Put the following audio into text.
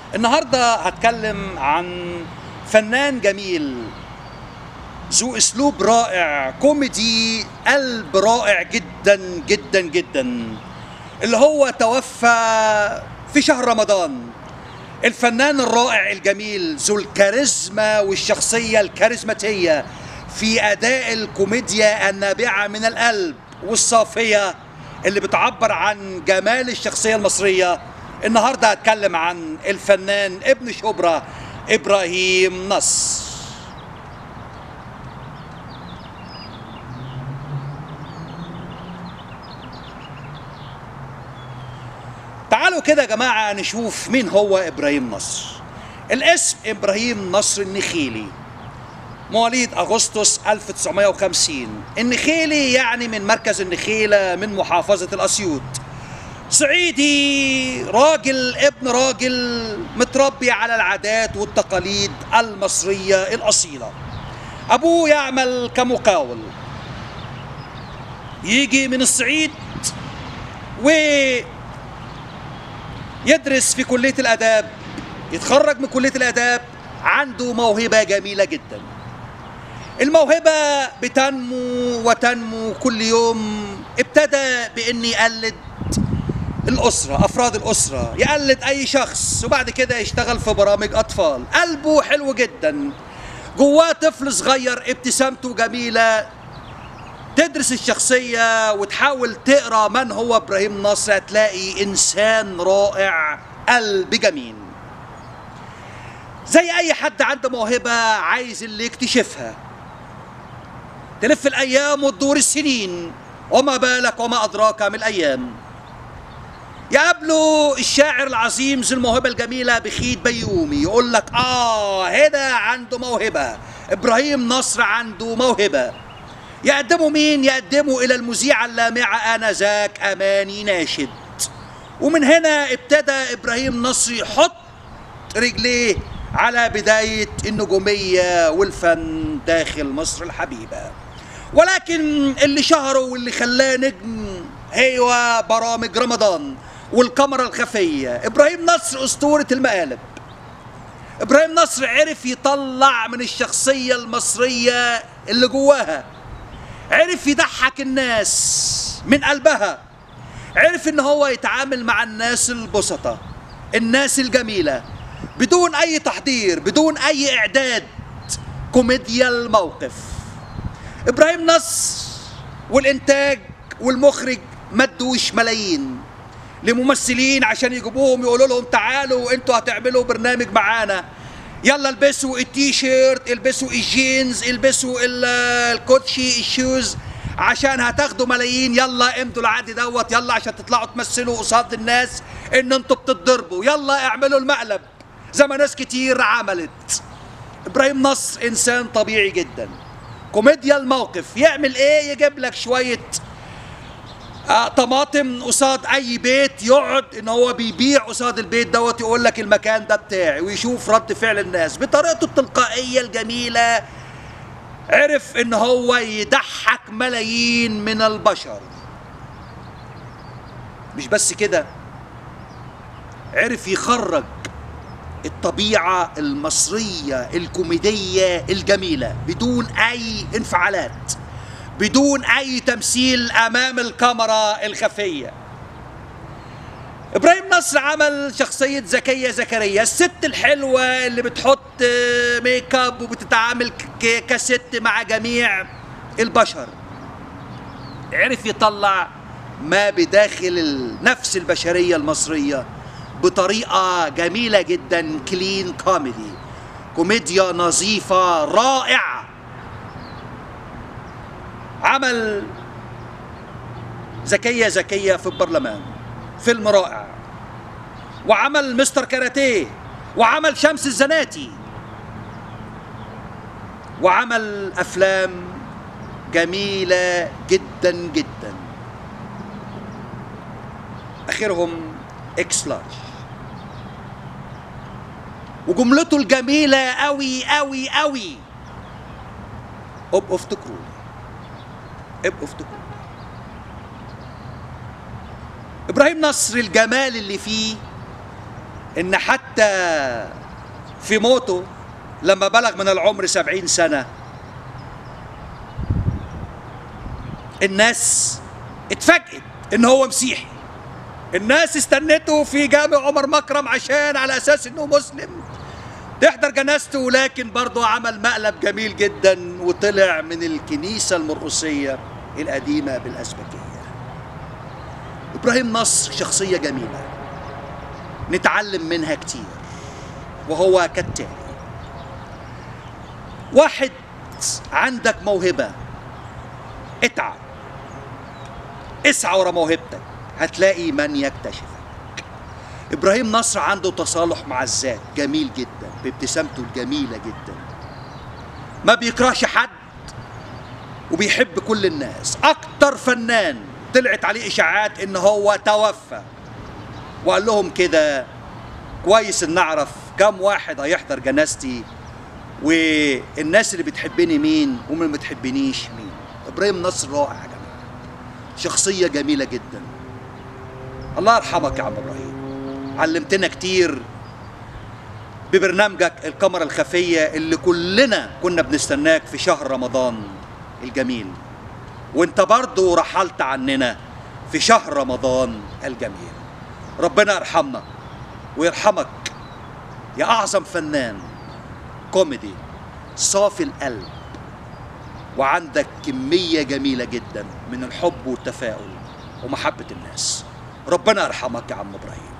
النهارده هتكلم عن فنان جميل ذو اسلوب رائع كوميدي قلب رائع جدا جدا جدا اللي هو توفى في شهر رمضان الفنان الرائع الجميل ذو الكاريزما والشخصية الكاريزماتية في أداء الكوميديا النابعة من القلب والصافية اللي بتعبر عن جمال الشخصية المصرية النهاردة هتكلم عن الفنان ابن شبرا إبراهيم نصر تعالوا كده يا جماعة نشوف مين هو إبراهيم نصر الاسم إبراهيم نصر النخيلي مواليد أغسطس 1950 النخيلي يعني من مركز النخيلة من محافظة الأسيوط صعيدي راجل ابن راجل متربي على العادات والتقاليد المصرية الأصيلة أبوه يعمل كمقاول يجي من الصعيد و يدرس في كلية الآداب يتخرج من كلية الآداب عنده موهبة جميلة جدا الموهبة بتنمو وتنمو كل يوم ابتدى بأن يقلد الأسرة أفراد الأسرة يقلد أي شخص وبعد كده يشتغل في برامج أطفال قلبه حلو جدا جواه طفل صغير ابتسامته جميلة تدرس الشخصية وتحاول تقرا من هو ابراهيم نصر هتلاقي انسان رائع قلب جميل زي اي حد عنده موهبة عايز اللي يكتشفها تلف الايام وتدور السنين وما بالك وما ادراك من الايام يقابله الشاعر العظيم ذو الموهبة الجميلة بخيت بيومي يقول لك اه هنا عنده موهبة ابراهيم نصر عنده موهبة يقدموا مين؟ يقدموا إلى المذيعة اللامعة آنذاك أماني ناشد ومن هنا ابتدى إبراهيم نصر يحط رجليه على بداية النجومية والفن داخل مصر الحبيبة ولكن اللي شهره واللي خلاه نجم هو برامج رمضان والكاميرا الخفية إبراهيم نصر أسطورة المقالب إبراهيم نصر عرف يطلع من الشخصية المصرية اللي جواها عرف يضحك الناس من قلبها عرف ان هو يتعامل مع الناس البسطة الناس الجميلة بدون اي تحضير بدون اي اعداد كوميديا الموقف ابراهيم نصر والانتاج والمخرج مدوش ملايين لممثلين عشان يجيبوهم يقولوا لهم تعالوا انتوا هتعملوا برنامج معانا يلا البسوا التيشيرت البسوا الجينز البسوا الكوتشي الشوز عشان هتاخدوا ملايين يلا امضوا العقد دوت يلا عشان تطلعوا تمثلوا قصاد الناس ان انتوا بتتضربوا يلا اعملوا المقلب زي ما ناس كتير عملت ابراهيم نصر انسان طبيعي جدا كوميديا الموقف يعمل ايه يجيب لك شويه آه طماطم قصاد اي بيت يقعد ان هو بيبيع قصاد البيت دوت يقول لك المكان ده بتاعي ويشوف رد فعل الناس بطريقته التلقائيه الجميله عرف ان هو يضحك ملايين من البشر مش بس كده عرف يخرج الطبيعه المصريه الكوميديه الجميله بدون اي انفعالات بدون اي تمثيل امام الكاميرا الخفيه ابراهيم نصر عمل شخصيه زكيه زكريا الست الحلوه اللي بتحط ميك اب وبتتعامل كست مع جميع البشر عرف يطلع ما بداخل النفس البشريه المصريه بطريقه جميله جدا كلين كوميدي كوميديا نظيفه رائعه عمل زكية زكية في البرلمان فيلم رائع وعمل مستر كاراتيه وعمل شمس الزناتي وعمل أفلام جميلة جدا جدا آخرهم إكس لارج وجملته الجميلة أوي أوي أوي ابقوا افتكروا ابقوا افتكروا ابراهيم نصر الجمال اللي فيه ان حتى في موته لما بلغ من العمر سبعين سنة الناس اتفاجئت ان هو مسيحي الناس استنته في جامع عمر مكرم عشان على اساس انه مسلم تحضر جنازته لكن برضه عمل مقلب جميل جدا وطلع من الكنيسة المرقسية القديمة بالأزبكية إبراهيم نصر شخصية جميلة نتعلم منها كتير وهو كالتالي واحد عندك موهبة اتعب اسعى ورا موهبتك هتلاقي من يكتشفك ابراهيم نصر عنده تصالح مع الذات جميل جدا بابتسامته الجميله جدا ما بيكرهش حد وبيحب كل الناس اكتر فنان طلعت عليه اشاعات ان هو توفى وقال لهم كده كويس ان نعرف كم واحد هيحضر جنازتي والناس اللي بتحبني مين ومن ما بتحبنيش مين ابراهيم نصر رائع يا جماعه شخصيه جميله جدا الله يرحمك يا عم ابراهيم علمتنا كتير ببرنامجك الكاميرا الخفية اللي كلنا كنا بنستناك في شهر رمضان الجميل وانت برضو رحلت عننا في شهر رمضان الجميل ربنا يرحمنا ويرحمك يا أعظم فنان كوميدي صافي القلب وعندك كمية جميلة جدا من الحب والتفاؤل ومحبة الناس ربنا يرحمك يا عم إبراهيم